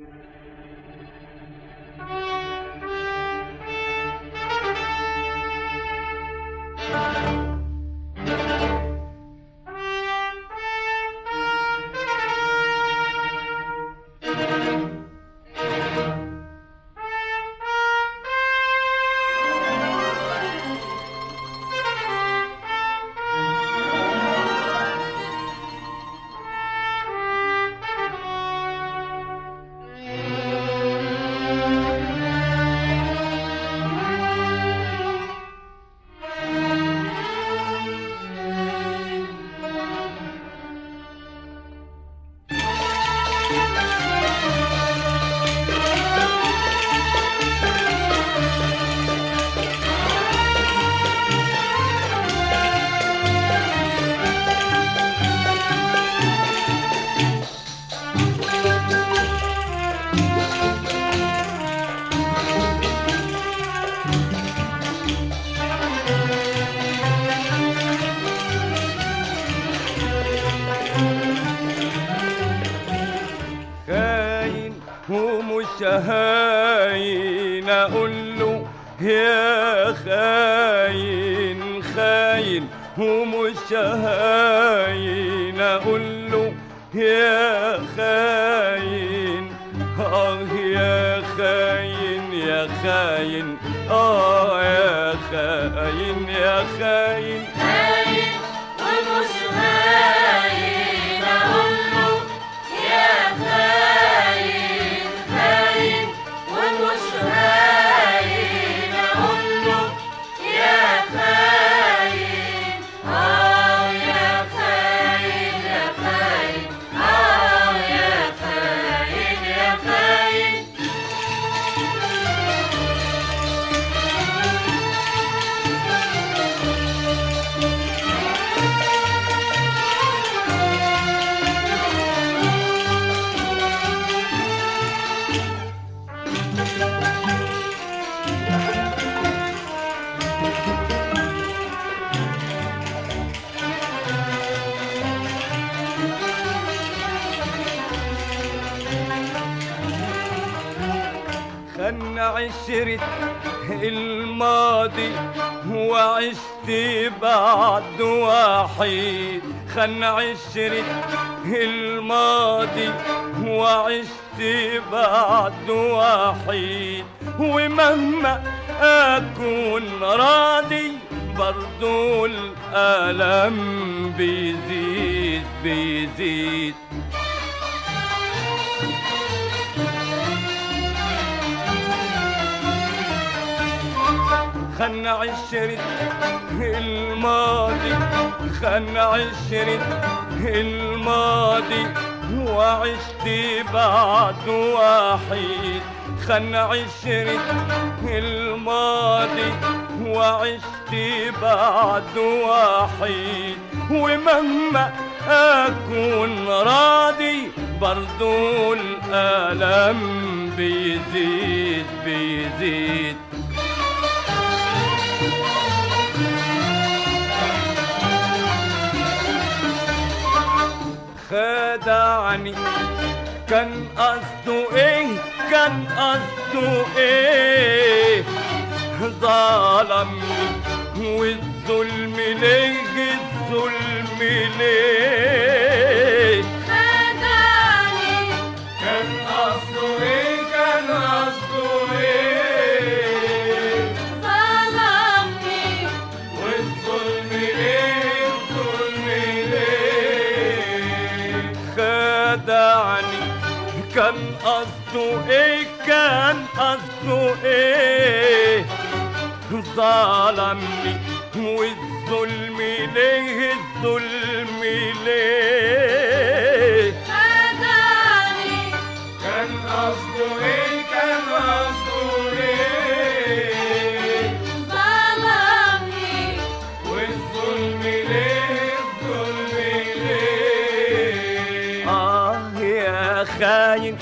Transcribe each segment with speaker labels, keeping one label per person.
Speaker 1: خاين ومش هاين اقول له يا خاين خاين ومش هاين اقول له يا خاين اه يا خاين يا خاين اه يا خاين يا خاين
Speaker 2: هاين ومش هاين أقول له يا خاين هاين ومش هاين أقول له يا خاين آه يا خاين يا خاين آه يا خاين يا خاين
Speaker 1: خلنا عشرة الماضي وعشت بعد وحيد خلنا عشرة الماضي وعشت بعد وحيد ومهما أكون راضي برضو الألم بيزيد بيزيد خلنا عشرة الماضي خلنا عشرة الماضي وعشت بعد وحيد خلنا عشرة الماضي وعشت بعد وحيد ومهما أكون راضي برضو الألم بيزيد بيزيد خدعني كان قصده ايه كان قصده ايه ظلمني والظلم ليه الظلم ليه
Speaker 2: خدعني
Speaker 1: كان قصده ايه كان قصده ايه
Speaker 2: ظلمني
Speaker 1: والظلم ليه الظلم ليه خدعني كان قصده ايه كان قصده ايه ظلمني والظلم ليه الظلم ليه
Speaker 2: خدعني
Speaker 1: كان قصده ايه كان قصده ايه
Speaker 2: ظلمني
Speaker 1: والظلم ليه الظلم ليه آه يا خاين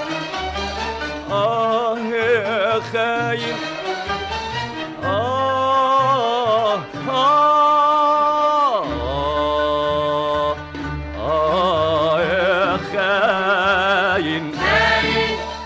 Speaker 1: آه يا خاين آه آه آه آه يا خاين
Speaker 2: خاين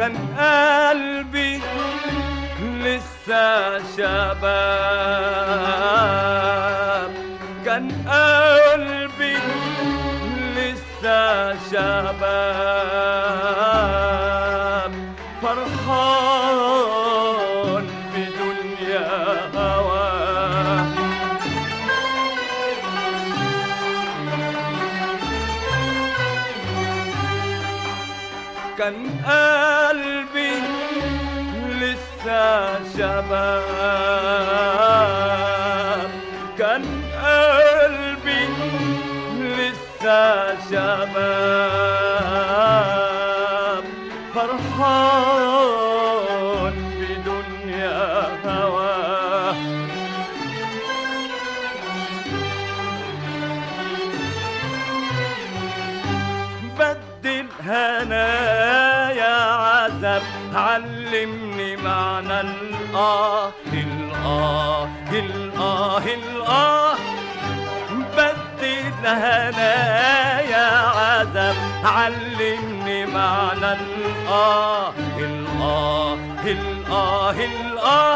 Speaker 1: كان قلبي لسه شباب كان قلبي لسه شباب فرحان بدنيا هواه كان قلبي لسه شباب كان قلبي لسه شباب فرحان بدنيا هواه بدل هنايا عذاب علمني معنى الآه الآه الآه الآه بدل هنايا عذاب علمني معنى الآه الآه الآه الآه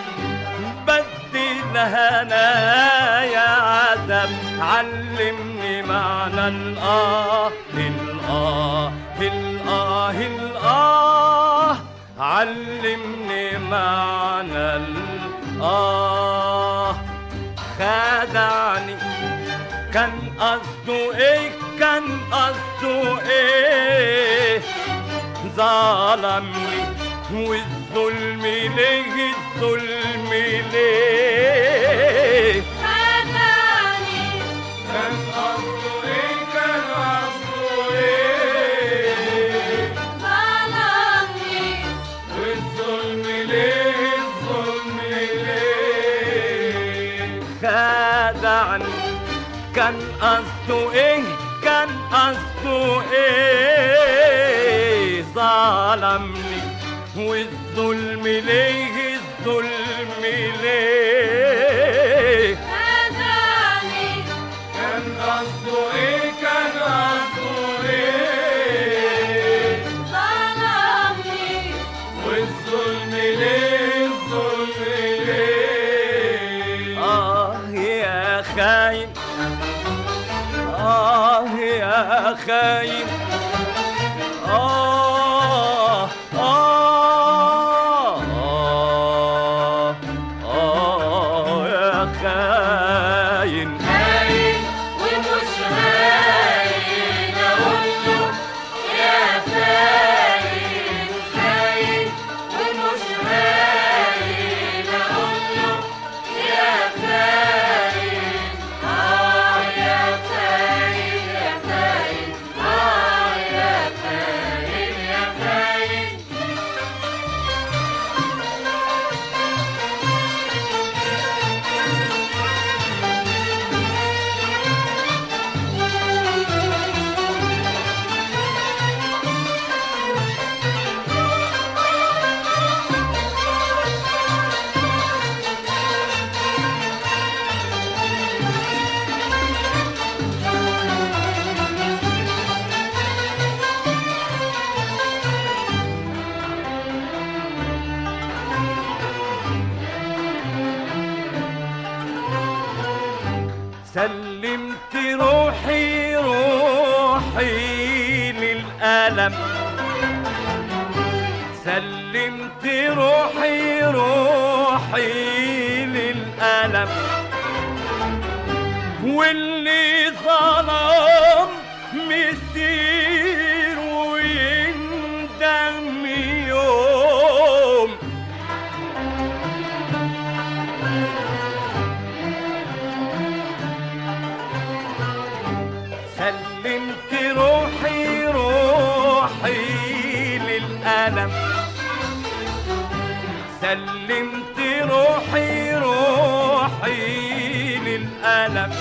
Speaker 1: بدل هنايا عذاب علمني معنى الآه الآه الآه الآه علمني معنى الآه خدعني كان قصده ايه كان قصده ايه ظلمني والظلم ليه الظلم ليه
Speaker 2: خدعني
Speaker 1: كان قصده ايه كان قصده ايه
Speaker 2: ظلمني
Speaker 1: والظلم ليه الظلم ليه خدعني كان قصده ايه كان قصده ايه ظلمني والظلم ليه الظلم ليه
Speaker 2: خدعني
Speaker 1: كان قصده ايه كان قصده ايه
Speaker 2: ظلمني
Speaker 1: والظلم ليه الظلم ليه آه يا خاين آه يا خاين آه آه آه آه يا خاين
Speaker 2: هاين ومش هاين اقول له يا خاين خاين ومش هاين اقول له يا خاين اه يا خاين يا خاين اه يا خاين يا خاين
Speaker 1: سلمت روحي روحي للألم سلمت روحي روحي للألم واللي ظلم مسير ويندم يوم سلمت روحي روحي للألم سلمت روحي روحي للألم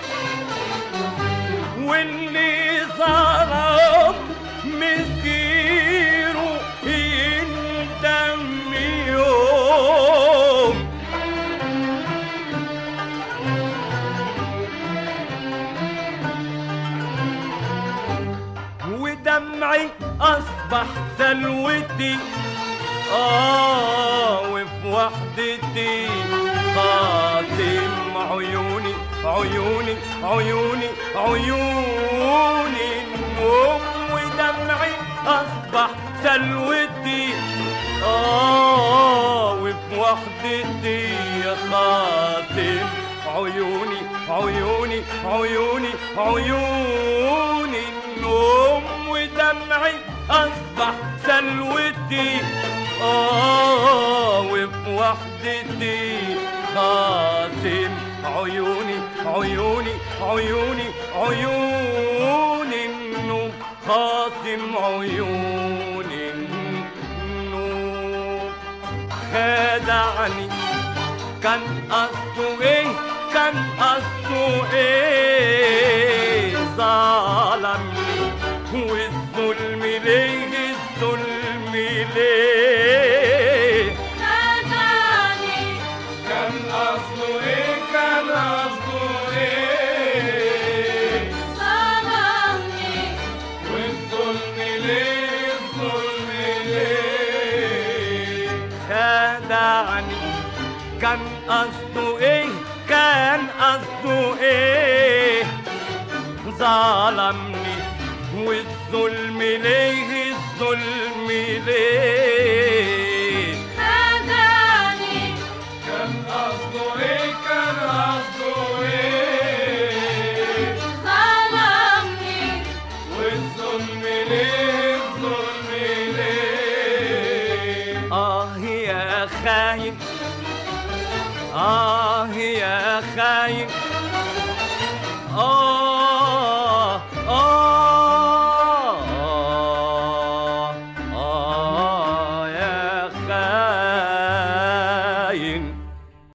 Speaker 1: واللي ظلم مسيره يندم يوم ودمعي أصدق اصبح سلوتي اه وفي وحدتي خاتم عيوني عيوني عيوني عيوني النوم ودمعي اصبح سلوتي اه وفي وحدتي يا خاتم عيوني عيوني عيوني عيوني النوم ودمعي اصبح سلوتي اه وفي وحدتي خاتم عيوني عيوني عيوني عيوني النوم خاتم عيوني النوم خدعني كان قصده ايه كان قصده ايه ظلمني والظلم ليه الظلم ليه
Speaker 2: خدعني
Speaker 1: كان قصده ايه كان قصده ايه
Speaker 2: ظلمني
Speaker 1: والظلم ليه الظلم ليه خدعني كان قصده ايه كان قصده ايه ظلمني والظلم ليه الظلم ليه
Speaker 2: خدعني
Speaker 1: كان قصده ايه كان قصده ايه
Speaker 2: ظلمني
Speaker 1: والظلم ليه الظلم ليه آه يا خاين آه يا خاين آه